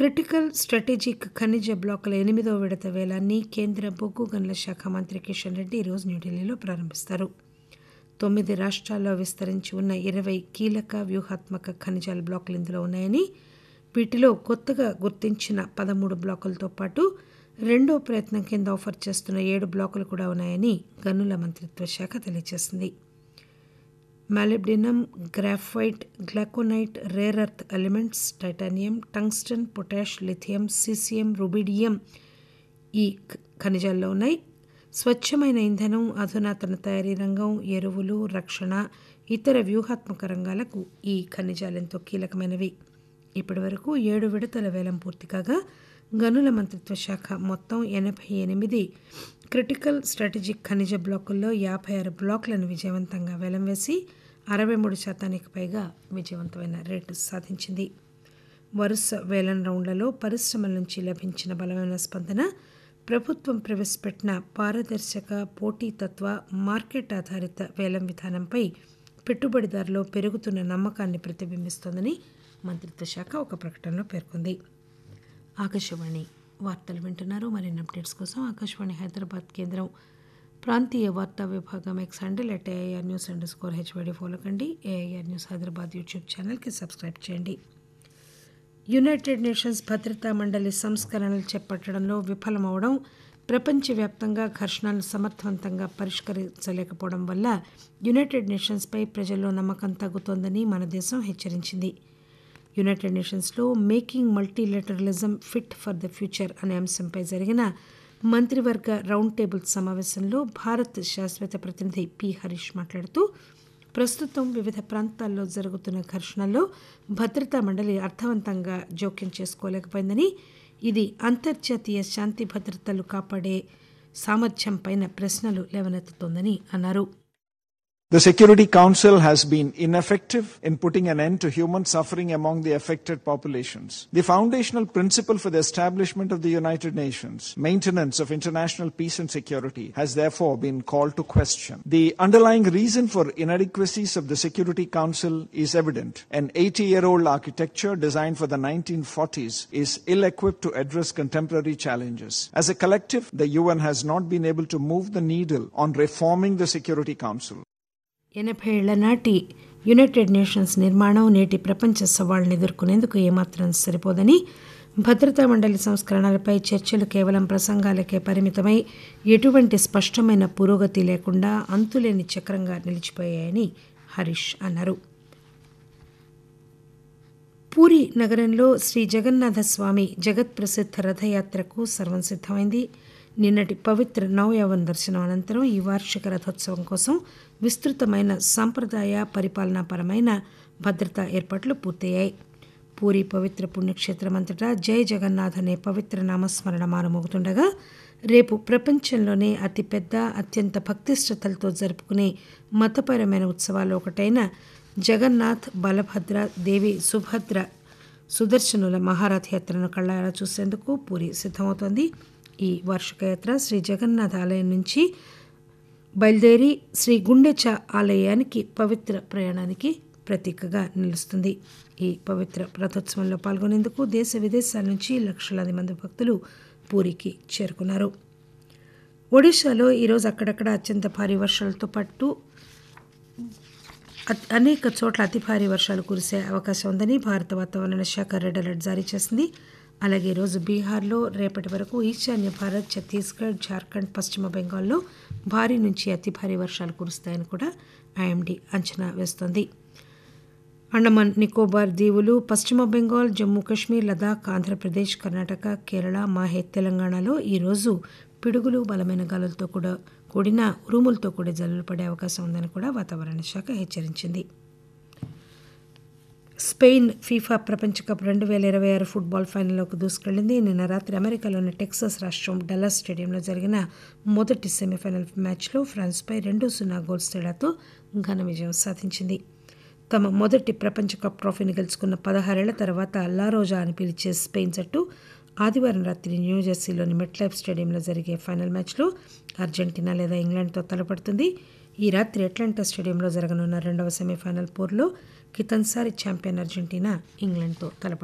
Critical strategic ఖనిజ బ్లాకుల ఎనిమిదో విడత వేలాన్ని కేంద్ర బొగ్గు గనుల శాఖ మంత్రి కిషన్ రెడ్డి ఈరోజు న్యూఢిల్లీలో ప్రారంభిస్తారు తొమ్మిది రాష్ట్రాల్లో విస్తరించి ఉన్న ఇరవై కీలక వ్యూహాత్మక ఖనిజాల బ్లాకులు ఇందులో ఉన్నాయని వీటిలో కొత్తగా గుర్తించిన పదమూడు బ్లాకులతో పాటు రెండో ప్రయత్నం కింద ఆఫర్ చేస్తున్న ఏడు బ్లాకులు కూడా ఉన్నాయని గనుల మంత్రిత్వ శాఖ తెలియజేసింది molybdenum graphite glauconite rare earth elements titanium tungsten potash lithium caesium rubidium ఈ ఖనిజాల్లో ఉన్నాయి స్వచ్ఛమైన ఇంధనం అధునాతన తయారీ రంగం ఎరువులు రక్షణ ఇతర వ్యూహాత్మక రంగాలకు ఈ ఖనిజాలు ఎంతో కీలకమైనవి ఇప్పటి వరకు ఏడు విడతల వేలం పూర్తి కాగా గనుల మంత్రిత్వ శాఖ మొత్తం ఎనభై ఎనిమిది క్రిటికల్ స్ట్రాటజిక్ ఖనిజ బ్లాకుల్లో యాభై ఆరు బ్లాకులను విజయవంతంగా వేలం వేసి అరవై మూడు శాతానికి పైగా విజయవంతమైన రేటు సాధించింది వరుస వేలం రౌండ్లలో పరిశ్రమల నుంచి లభించిన బలమైన స్పందన ప్రభుత్వం ప్రవేశపెట్టిన పారదర్శక పోటీతత్వ మార్కెట్ ఆధారిత వేలం విధానంపై పెట్టుబడిదారులో పెరుగుతున్న నమ్మకాన్ని ప్రతిబింబిస్తోందని మంత్రిత్వ శాఖ ఒక ప్రకటనలో పేర్కొంది ఆకాశవాణి వార్తలు వింటున్నారు మరిన్ని అప్డేట్స్ కోసం ఆకాశవాణి హైదరాబాద్ కేంద్రం ప్రాంతీయ వార్తా విభాగం X handle at A I R news underscore H Y D follow కండి ఏఐఆర్ న్యూస్ హైదరాబాద్ యూట్యూబ్ ఛానల్కి సబ్స్క్రైబ్ చేయండి యునైటెడ్ నేషన్స్ భద్రతా మండలి సంస్కరణలు చేపట్టడంలో విఫలమవడం ప్రపంచవ్యాప్తంగా ఘర్షణలు సమర్థవంతంగా పరిష్కరించలేకపోవడం వల్ల యునైటెడ్ నేషన్స్పై ప్రజల్లో నమ్మకం తగ్గుతోందని మన దేశం హెచ్చరించింది యునైటెడ్ నేషన్స్లో making multilateralism fit for the future అనే అంశంపై జరిగిన మంత్రివర్గ రౌండ్ టేబుల్ సమావేశంలో భారత్ శాశ్వత ప్రతినిధి పి హరీష్ మాట్లాడుతూ ప్రస్తుతం వివిధ ప్రాంతాల్లో జరుగుతున్న ఘర్షణల్లో భద్రతా మండలి అర్థవంతంగా జోక్యం చేసుకోలేకపోయిందని ఇది అంతర్జాతీయ శాంతి భద్రతలు కాపాడే సామర్థ్యంపైన ప్రశ్నలు లేవనెత్తుతోందని అన్నారు The Security Council has been ineffective in putting an end to human suffering among the affected populations. The foundational principle for the establishment of the United Nations, maintenance of international peace and security, has therefore been called to question. The underlying reason for inadequacies of the Security Council is evident. An 80 year old architecture designed for the 1940s is ill equipped to address contemporary challenges. As a collective, the UN has not been able to move the needle on reforming the Security Council. ఎనభై ఏళ్ల నాటి United nations నిర్మాణం నేటి ప్రపంచ సవాళ్లను ఎదుర్కొనేందుకు ఏమాత్రం సరిపోదని భద్రతా మండలి సంస్కరణలపై చర్చలు కేవలం ప్రసంగాలకే పరిమితమై ఎటువంటి స్పష్టమైన పురోగతి లేకుండా అంతులేని చక్రంగా నిలిచిపోయాయని హరీష్ అన్నారు పూరి నగరంలో శ్రీ జగన్నాథ స్వామి జగత్ ప్రసిద్ధ రథయాత్రకు సర్వం సిద్ధమైంది నిన్నటి పవిత్ర నవయవన్ దర్శనం అనంతరం ఈ వార్షిక రథోత్సవం కోసం విస్తృతమైన సాంప్రదాయ పరిపాలనాపరమైన భద్రతా ఏర్పాట్లు పూర్తయ్యాయి పూరి పవిత్ర పుణ్యక్షేత్రం అంతటా జై జగన్నాథ్ అనే పవిత్ర నామస్మరణ మారుమోగుతుండగా రేపు ప్రపంచంలోనే అతిపెద్ద అత్యంత భక్తిశ్రద్ధలతో జరుపుకునే మతపరమైన ఉత్సవాల్లో ఒకటైన జగన్నాథ్ బలభద్ర దేవి సుభద్ర సుదర్శనుల మహారథయాత్రను కళ్ళారా చూసేందుకు పూరి సిద్ధమవుతోంది ఈ వార్షిక యాత్ర శ్రీ జగన్నాథ్ ఆలయం నుంచి బయలుదేరి శ్రీ గుండెచ ఆలయానికి పవిత్ర ప్రయాణానికి ప్రతీకగా నిలుస్తుంది ఈ పవిత్ర రథోత్సవంలో పాల్గొనేందుకు దేశ విదేశాల నుంచి లక్షలాది మంది భక్తులు పూరికి చేరుకున్నారు ఒడిశాలో ఈరోజు అక్కడక్కడ అత్యంత భారీ వర్షాలతో పాటు అనేక చోట్ల అతి భారీ వర్షాలు కురిసే అవకాశం ఉందని భారత వాతావరణ శాఖ రెడ్ అలర్ట్ జారీ చేసింది అలాగే ఈరోజు బీహార్లో రేపటి వరకు ఈశాన్య భారత్ ఛత్తీస్గఢ్ జార్ఖండ్ పశ్చిమ బెంగాల్లో భారీ నుంచి అతి భారీ వర్షాలు కురుస్తాయని కూడా ఐఎండీ అంచనా వేస్తోంది అండమాన్ నికోబార్ దీవులు పశ్చిమ బెంగాల్ జమ్మూ కాశ్మీర్ లదాఖ్ ఆంధ్రప్రదేశ్ కర్ణాటక కేరళ మాహే తెలంగాణలో ఈరోజు పిడుగులు బలమైన గాలులతో కూడా కూడిన ఉరుములతో కూడి జల్లులు పడే అవకాశం ఉందని కూడా వాతావరణ శాఖ హెచ్చరించింది స్పెయిన్ ఫీఫా ప్రపంచ కప్ రెండు వేల ఇరవై ఆరు ఫుట్బాల్ ఫైనల్లోకి దూసుకెళ్లింది నిన్న రాత్రి అమెరికాలోని టెక్సాస్ రాష్ట్రం డల్లాస్ స్టేడియంలో జరిగిన మొదటి సెమీఫైనల్ మ్యాచ్లో ఫ్రాన్స్పై రెండు సున్నా గోల్స్ తేడాతో ఘన విజయం సాధించింది తమ మొదటి ప్రపంచ కప్ ట్రోఫీని గెలుచుకున్న పదహారేళ్ల తర్వాత లారోజా అని పిలిచే స్పెయిన్ జట్టు ఆదివారం రాత్రి న్యూజెర్సీలోని మెట్లైఫ్ స్టేడియంలో జరిగే ఫైనల్ మ్యాచ్లో అర్జెంటీనా లేదా ఇంగ్లాండ్తో తలపడుతుంది ఈ రాత్రి అట్లాంటా స్టేడియంలో జరగనున్న రెండవ సెమీఫైనల్ పోర్లో కితన్సారి ఛాంపియన్ అర్జెంటీనా ఇంగ్లాండ్తో తలపడుతుంది